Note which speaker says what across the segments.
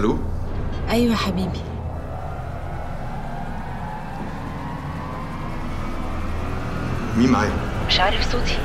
Speaker 1: الو
Speaker 2: ايوه يا حبيبي
Speaker 1: مين معايا
Speaker 2: مش عارف صوتي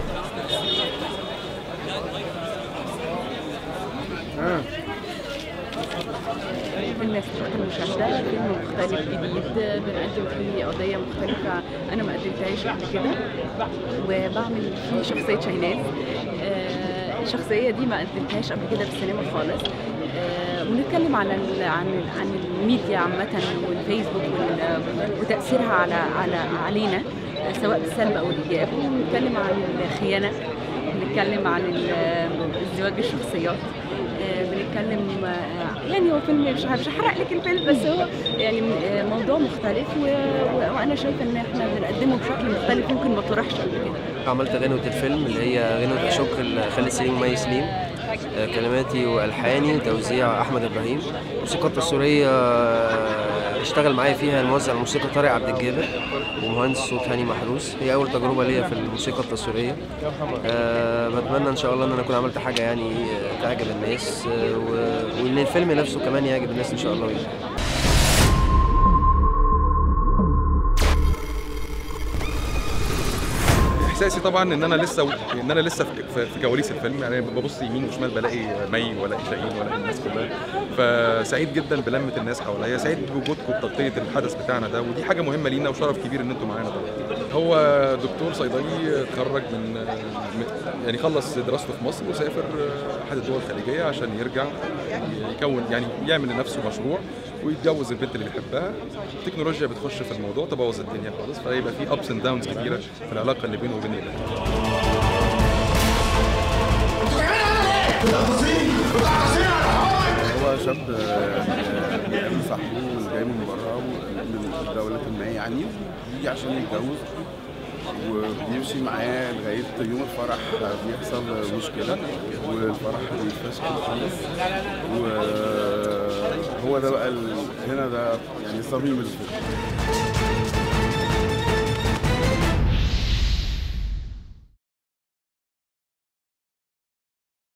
Speaker 3: فيلم يستحق المشاهدة فيلم مختلف جديد بنقدم فيه قضية مختلفة أنا ما قدمتهاش قبل كده وبعمل فيه شخصية شاهناز آه، الشخصية دي ما قدمتهاش قبل كده في السينما خالص آه، ونتكلم على ال- عن ال- عن الميديا عامة والفيسبوك وال- وتأثيرها على على علينا آه، سواء بالسلب أو الإيجاب ونتكلم عن الخيانة بنتكلم عن ال- ازدواج الشخصيات آه، بنتكلم آه، يعني هو فيلم مش مش هحرق لك الفيلم بس هو يعني آه، موضوع مختلف و... و- وانا شايفه ان احنا بنقدمه بشكل مختلف ممكن ما طرحش قبل كده
Speaker 4: عملت غنوة الفيلم اللي هي غنوة أشك لخالد سليم ومي سليم آه، كلماتي وألحاني وتوزيع أحمد إبراهيم الموسيقى التصويرية آه، اشتغل معايا فيها الموزع الموسيقى طارق عبد الجابر ومهندس صوت هاني محروس هي أول تجربة ليا في الموسيقى التصويرية أه بتمنى إن شاء الله إن أنا أكون عملت حاجة يعني آه، تعجب الناس آه، و- وإن الفيلم نفسه كمان يعجب الناس إن شاء الله يعني.
Speaker 1: احساسي طبعا ان انا لسه ان انا لسه في- في في كواليس الفيلم يعني ببص يمين وشمال بلاقي مي ولاقي شاهين ولاقي الناس كلها فسعيد جدا بلمه الناس حواليا سعيد بوجودكم بتغطيه الحدث بتاعنا ده ودي حاجه مهمه لينا وشرف كبير ان انتم معانا طبعا هو دكتور صيدلي اتخرج من من- يعني خلص دراسته في مصر وسافر احد الدول الخليجيه عشان يرجع يكون يعني يعمل لنفسه مشروع ويتجوز البنت اللي بيحبها التكنولوجيا بتخش في الموضوع تبوظ الدنيا خالص فيبقى في ابس اند داونز كتيره في العلاقه اللي بينه وبين البنت
Speaker 5: هو شاب آه، بيقابل صاحبه جاي من بره من الدولة ما يعني بيجي عشان يتجوز وبيمشي معاه لغاية يوم الفرح بيحصل مشكلة والفرح بيتفشكل خالص وهو ده بقى ال- هنا ده يعني صميم الفيلم